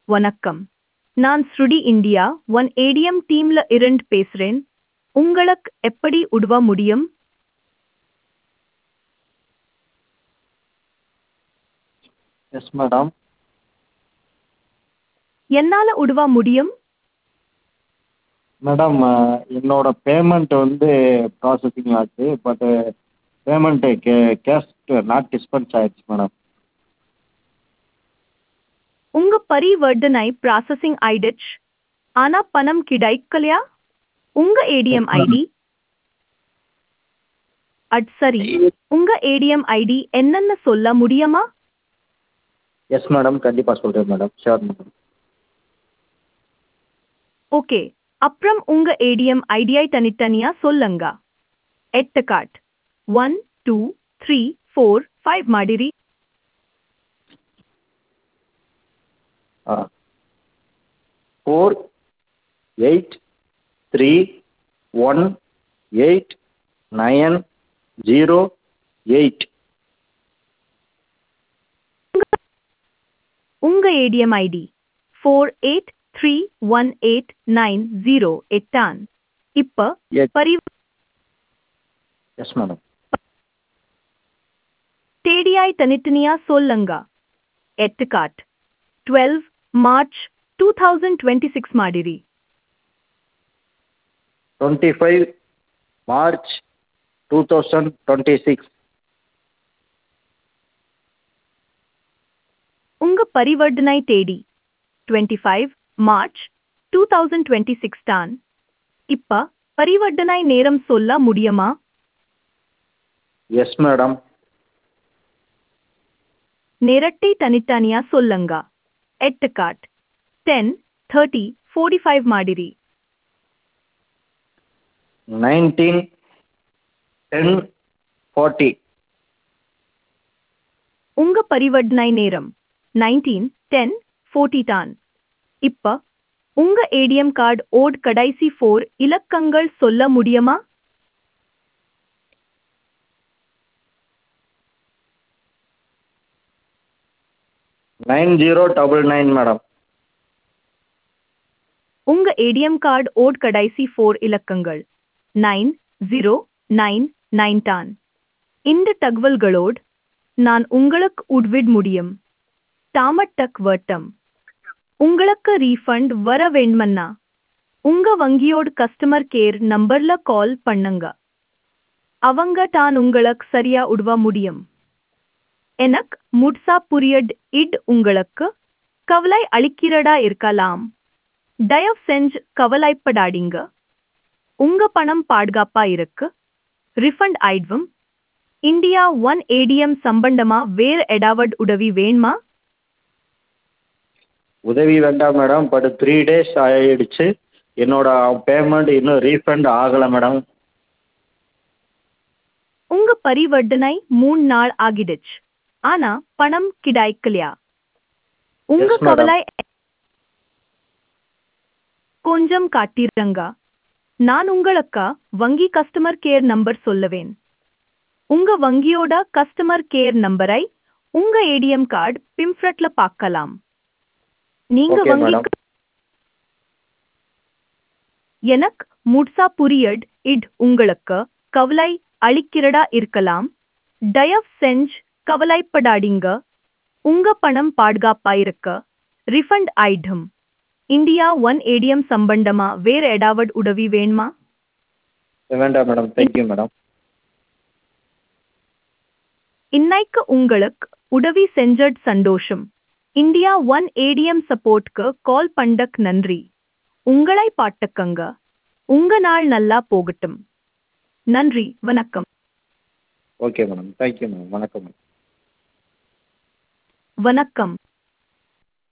வணக்கம் நான் ஸ்ருடி இந்தியா ஒன் ஏடிஎம் டீம்ல இருந்து பேசுறேன் உங்களுக்கு எப்படி உதவ முடியும் எஸ் மேடம் என்னால உதவ முடியும் மேடம் என்னோட பேமெண்ட் வந்து ப்ராசஸிங் ஆச்சு பட்டு பேமெண்ட்டு கே கேஷ் நாட் டிஸ்பன்ஸ் ஆயிடுச்சு மேடம் உங்க பரிவர்த்தனை ப்ராசஸிங் ஆயிடுச்சு ஆனா பணம் கிடைக்கலையா உங்க ஏடிஎம் ஐடி அட் சரி உங்க ஏடிஎம் ஐடி என்னன்னு சொல்ல முடியுமா எஸ் மேடம் கண்டிப்பாக சொல்கிறேன் மேடம் ஷோர் மேடம் ஓகே அப்புறம் உங்க ஏடிஎம் ஐடியை தனித்தனியா சொல்லுங்க எட்டு காட் one two three four five ಮಾಡಿರಿ ஆ four eight three one eight nine zero eight உங்க ATM ID four eight three one eight nine zero எட்டான் இப்ப Yes. பரி எஸ் மேடம் தேடியாய் தனித்தனியா சொல்லுங்க எட்டு காட் twelve March two thousand twenty six ಮಾಡಿರಿ twenty five March two thousand twenty six உங்க பரிவர்த்தனை தேதி twenty five March two thousand twenty six தான் இப்ப பரிவர்த்தனை நேரம் சொல்ல முடியுமா எஸ் மேடம் நேரத்தை தனித்தனியா சொல்லுங்க எட்டு காட் டென் தேர்ட்டி ஃபோர்ட்டி ஃபைவ் ಮಾಡಿರಿ நைன்டீன் டென் ஃபார்ட்டி உங்க பரிவர்த்தனை நேரம் நைன்டீன் டென் ஃபோர்ட்டி தான் இப்ப உங்க ஏடிஎம் கார்டு ஓட் கடைசி ஃபோர் இலக்கங்கள் சொல்ல முடியுமா nine zero double nine madam உங்க ஏடிஎம் கார்டு ஓட் கடைசி ஃபோர் இலக்கங்கள் நைன் ஜீரோ நைன் நைன் தான் இந்த தகவல்களோடு நான் உங்களுக்கு உட்விட முடியும் தாமட்டக் வட்டம் உங்களுக்கு ரீஃபண்ட் வர வேண்டுமன்னா உங்க வங்கியோட கஸ்டமர் கேர் நம்பர்ல கால் பண்ணுங்க அவங்க தான் உங்களுக்கு சரியா உதவ முடியும் எனக்கு முட்சா புரியட் இட் உங்களுக்கு கவலை அளிக்கிறடா இருக்கலாம் தயவு செஞ்சு கவலைப்படாதீங்க உங்க பணம் பாதுகாப்பா இருக்கு ரிஃபண்ட் ஆயிடுவும் இந்தியா ஒன் ஏடிஎம் சம்பந்தமா வேற ஏதாவது உதவி வேணுமா உதவி வேண்டாம் மேடம் பட் த்ரீ டேஸ் ஆயிடுச்சு என்னோட பேமெண்ட் இன்னும் ரீஃபண்ட் ஆகலை மேடம் உங்க பரிவர்த்தனை மூணு நாள் ஆகிடுச்சு ஆனா பணம் கிடைக்கலையா உங்க Yes, madam. கவலை கொஞ்சம் காட்டிருங்க நான் உங்களுக்கு வங்கி கஸ்டமர் கேர் நம்பர் சொல்லுவேன் உங்க வங்கியோட கஸ்டமர் கேர் நம்பரை உங்க ஏடிஎம் கார்டு பிம்ஃப்ரட்ல பார்க்கலாம் நீங்க Okay, வங்கி madam. எனக்கு முட்சா புரியட் இட் உங்களுக்கு கவலை அளிக்கிறடா இருக்கலாம் தயவு செஞ்சு கவலைப்படாதீங்க உங்க பணம் பாதுகாப்பா இருக்க ரிஃபண்ட் ஆயிடும் இந்தியா ஒன் ஏடிஎம் சம்பந்தமா வேற ஏதாவது உதவி வேணுமா வேண்டாம் மேடம் தேங்க்யூ மேடம் இன்னைக்கு உங்களுக்கு உதவி செஞ்சட் சந்தோஷம் இந்தியா ஒன் ஏடிஎம் சப்போர்ட்க்கு கால் பண்ணக் நன்றி உங்களை பாட்டுக்கங்க உங்க நாள் நல்லா போகட்டும் நன்றி வணக்கம் ஓகே மேடம் தேங்க்யூ மேடம் வணக்கம் மேடம் வணக்கம்